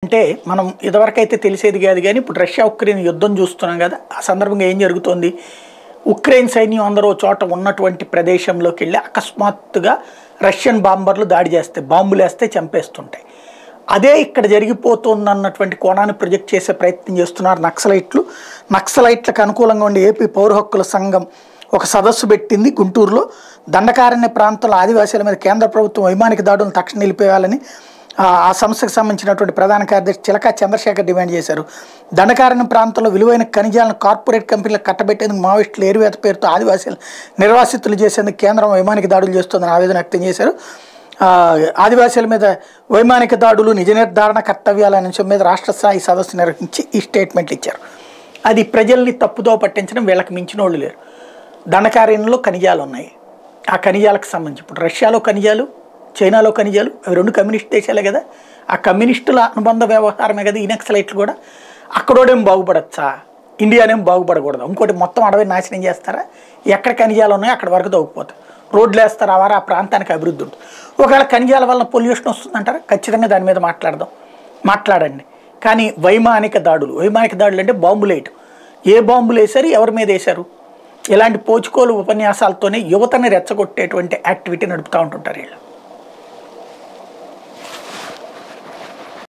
అంటే మనం ఇదివరకైతే తెలిసేది కాదు కానీ ఇప్పుడు రష్యా ఉక్రెయిన్ యుద్ధం చూస్తున్నాం కదా ఆ సందర్భంగా ఏం జరుగుతోంది ఉక్రెయిన్ సైన్యం అందరూ ఓ చోట ఉన్నటువంటి ప్రదేశంలోకి వెళ్ళి అకస్మాత్తుగా రష్యన్ బాంబర్లు దాడి చేస్తే బాంబులు వేస్తే చంపేస్తుంటాయి అదే ఇక్కడ జరిగిపోతుంది అన్నటువంటి కోణాన్ని ప్రొజెక్ట్ చేసే ప్రయత్నం చేస్తున్నారు నక్సలైట్లు నక్సలైట్లకు అనుకూలంగా ఉండే ఏపీ పౌర హక్కుల సంఘం ఒక సదస్సు పెట్టింది గుంటూరులో దండకారణ్య ప్రాంతంలో ఆదివాసీల మీద కేంద్ర ప్రభుత్వం వైమానిక దాడులను తక్షణం నిలిపేయాలని ఆ ఆ సంస్థకు సంబంధించినటువంటి ప్రధాన కార్యదర్శి చిలకా చంద్రశేఖర్ డిమాండ్ చేశారు దండకారణ్య ప్రాంతంలో విలువైన ఖనిజాలను కార్పొరేట్ కంపెనీలకు కట్టబెట్టేందుకు మావోయిస్టులు ఏరువేత పేరుతో ఆదివాసీలు నిర్వాసితులు చేసేందుకు కేంద్రం వైమానిక దాడులు చేస్తుందని ఆవేదన వ్యక్తం చేశారు ఆ, ఆదివాసీల మీద వైమానిక దాడులు నిజ నిర్ధారణ కర్తవ్యాల అనే అంశం మీద రాష్ట్ర స్థాయి సదస్సు నిర్వహించి ఈ స్టేట్మెంట్లు ఇచ్చారు అది ప్రజల్ని తప్పుదో పట్టించడం వీళ్ళకి మించిన వాళ్ళు లేరు దండకారణ్యంలో ఖనిజాలు ఉన్నాయి ఆ ఖనిజాలకు సంబంధించి ఇప్పుడు రష్యాలో ఖనిజాలు చైనాలో ఖనిజాలు అవి రెండు కమ్యూనిస్ట్ దేశాలే కదా ఆ కమ్యూనిస్టుల అనుబంధ వ్యవహారమే కదా ఈ నక్సలైట్లు కూడా అక్కడోడేం బాగుపడచ్చా ఇండియానేం బాగుపడకూడదు ఇంకోటి మొత్తం అడవి నాశనం చేస్తారా ఎక్కడ ఖనిజాలు ఉన్నాయో అక్కడ వరకు తగ్గిపోతారు రోడ్లు వేస్తారు ఆ వారు ఆ ప్రాంతానికి అభివృద్ధి ఉంటుంది ఒకవేళ ఖనిజాల వల్ల పొల్యూషన్ వస్తుందంటారా ఖచ్చితంగా దాని మీద మాట్లాడదాం మాట్లాడండి కానీ వైమానిక దాడులు వైమానిక దాడులు అంటే బాంబులు వేయటం ఏ బాంబులు వేశారు ఎవరి మీద వేశారు ఇలాంటి పోచుకోలు ఉపన్యాసాలతోనే యువతని రెచ్చగొట్టేటువంటి యాక్టివిటీ నడుపుతూ ఉంటుంటారు వీళ్ళు